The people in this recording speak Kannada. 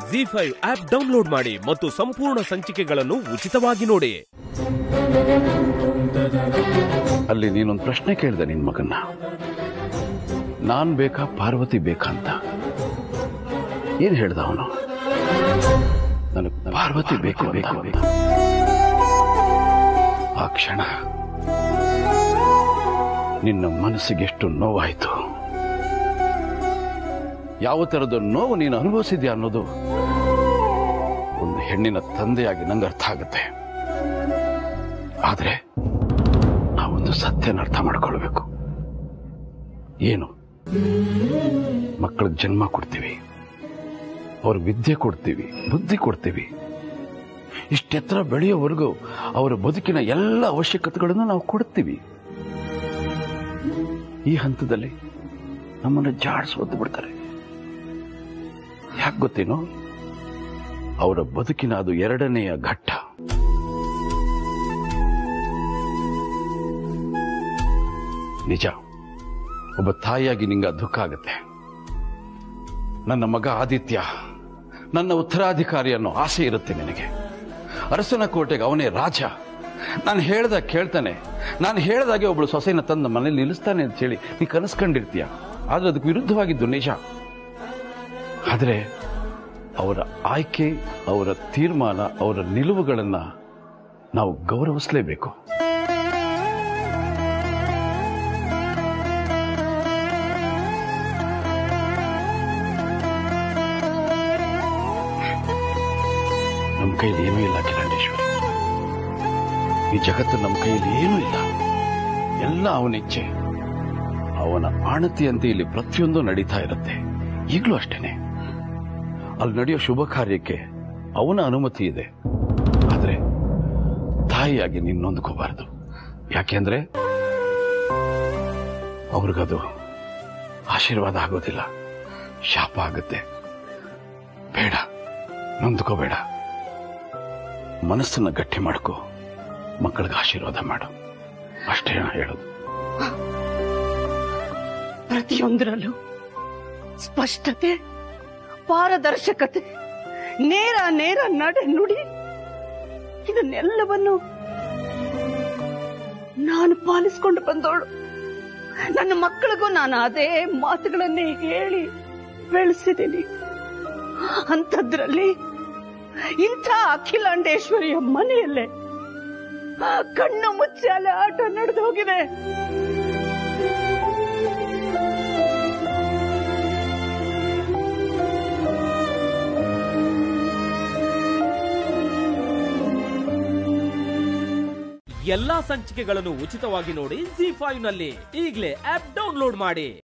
ಜಿ ಫೈವ್ ಆಪ್ ಡೌನ್ಲೋಡ್ ಮಾಡಿ ಮತ್ತು ಸಂಪೂರ್ಣ ಸಂಚಿಕೆಗಳನ್ನು ಉಚಿತವಾಗಿ ನೋಡಿ ಅಲ್ಲಿ ನೀನೊಂದು ಪ್ರಶ್ನೆ ಕೇಳಿದೆ ನಿನ್ ಮಗನ್ನ ನಾನ್ ಬೇಕಾ ಪಾರ್ವತಿ ಬೇಕಾ ಅಂತ ಏನ್ ಹೇಳ್ದ ಅವನು ನನಗೆ ಪಾರ್ವತಿ ಬೇಕು ಬೇಕು ಬೇಕು ಆ ಕ್ಷಣ ನಿನ್ನ ಮನಸ್ಸಿಗೆ ಎಷ್ಟು ನೋವಾಯಿತು ಯಾವ ತರದ ನೋವು ನೀನು ಅನುಭವಿಸಿದ್ಯಾ ಅನ್ನೋದು ಒಂದು ಹೆಣ್ಣಿನ ತಂದೆಯಾಗಿ ನಂಗೆ ಅರ್ಥ ಆಗುತ್ತೆ ಆದ್ರೆ ನಾವೊಂದು ಸತ್ಯನ ಅರ್ಥ ಮಾಡ್ಕೊಳ್ಬೇಕು ಏನು ಮಕ್ಕಳಿಗೆ ಜನ್ಮ ಕೊಡ್ತೀವಿ ಅವ್ರಿಗೆ ವಿದ್ಯೆ ಕೊಡ್ತೀವಿ ಬುದ್ಧಿ ಕೊಡ್ತೀವಿ ಇಷ್ಟೆತ್ತರ ಬೆಳೆಯೋವರೆಗೂ ಅವರ ಬದುಕಿನ ಎಲ್ಲ ಅವಶ್ಯಕತೆಗಳನ್ನು ನಾವು ಕೊಡ್ತೀವಿ ಈ ಹಂತದಲ್ಲಿ ನಮ್ಮನ್ನು ಜಾಡ್ಸ್ ಒದ್ದು ಬಿಡ್ತಾರೆ ಯಾಕೆ ಗೊತ್ತೇನೋ ಅವರ ಬದುಕಿನ ಅದು ಎರಡನೆಯ ಘಟ್ಟ ನಿಜ ಒಬ್ಬ ತಾಯಿಯಾಗಿ ನಿಂಗೆ ದುಃಖ ಆಗುತ್ತೆ ನನ್ನ ಮಗ ಆದಿತ್ಯ ನನ್ನ ಉತ್ತರಾಧಿಕಾರಿ ಅನ್ನೋ ಆಸೆ ಇರುತ್ತೆ ನಿನಗೆ ಅರಸನ ಕೋಟೆಗೆ ಅವನೇ ರಾಜ ನಾನು ಹೇಳ್ದ ಕೇಳ್ತಾನೆ ನಾನು ಹೇಳ್ದಾಗೆ ಒಬ್ಬಳು ಸೊಸೆನ ತಂದು ಮನೇಲಿ ನಿಲ್ಲಿಸ್ತಾನೆ ಅಂತ ಹೇಳಿ ನೀ ಕನಸ್ಕೊಂಡಿರ್ತೀಯ ಆದ್ರೆ ಅದಕ್ಕೆ ವಿರುದ್ಧವಾಗಿದ್ದು ನಿಜ ಆದರೆ ಅವರ ಆಯ್ಕೆ ಅವರ ತೀರ್ಮಾನ ಅವರ ನಿಲುವುಗಳನ್ನ ನಾವು ಗೌರವಿಸಲೇಬೇಕು ನಮ್ಮ ಕೈಲಿ ಏನೂ ಇಲ್ಲ ಕಿರಣೇಶ್ವರಿ ಈ ಜಗತ್ತು ನಮ್ಮ ಕೈಯಲ್ಲಿ ಏನೂ ಇಲ್ಲ ಎಲ್ಲ ಅವನ ಇಚ್ಛೆ ಅವನ ಆಣತಿಯಂತೆ ಇಲ್ಲಿ ಪ್ರತಿಯೊಂದು ನಡೀತಾ ಇರುತ್ತೆ ಈಗಲೂ ಅಷ್ಟೇನೆ ಅಲ್ಲಿ ನಡೆಯೋ ಶುಭ ಕಾರ್ಯಕ್ಕೆ ಅವನ ಅನುಮತಿ ಇದೆ ಆದ್ರೆ ತಾಯಿಯಾಗಿ ನಿನ್ನೊಂದ್ಕೋಬಾರದು ಯಾಕೆಂದ್ರೆ ಅವ್ರಿಗದು ಆಶೀರ್ವಾದ ಆಗೋದಿಲ್ಲ ಶಾಪ ಆಗುತ್ತೆ ಬೇಡ ನೊಂದ್ಕೋಬೇಡ ಮನಸ್ಸನ್ನ ಗಟ್ಟಿ ಮಾಡ್ಕೋ ಮಕ್ಕಳಿಗೆ ಆಶೀರ್ವಾದ ಮಾಡು ಅಷ್ಟೇ ನಾ ಹೇಳೋದು ಪ್ರತಿಯೊಂದರಲ್ಲೂ ಸ್ಪಷ್ಟತೆ ಪಾರದರ್ಶಕತೆ ನೇರ ನೇರ ನಡೆ ನುಡಿ ಇದನ್ನೆಲ್ಲವನ್ನು ನಾನು ಪಾಲಿಸಿಕೊಂಡು ಬಂದವಳು ನನ್ನ ಮಕ್ಕಳಿಗೂ ನಾನು ಅದೇ ಮಾತುಗಳನ್ನೇ ಹೇಳಿ ಬೆಳೆಸಿದ್ದೀನಿ ಅಂಥದ್ರಲ್ಲಿ ಇಂಥ ಅಖಿಲಾಂಡೇಶ್ವರಿಯ ಮನೆಯಲ್ಲೇ ಆ ಕಣ್ಣು ಮುಚ್ಚಾಲೆ ಆಟ ನಡೆದು ಹೋಗಿದೆ ಎಲ್ಲಾ ಸಂಚಿಕೆಗಳನ್ನು ಉಚಿತವಾಗಿ ನೋಡಿ ಜಿ ಫೈವ್ ನಲ್ಲಿ ಈಗಲೇ ಆಪ್ ಡೌನ್ಲೋಡ್ ಮಾಡಿ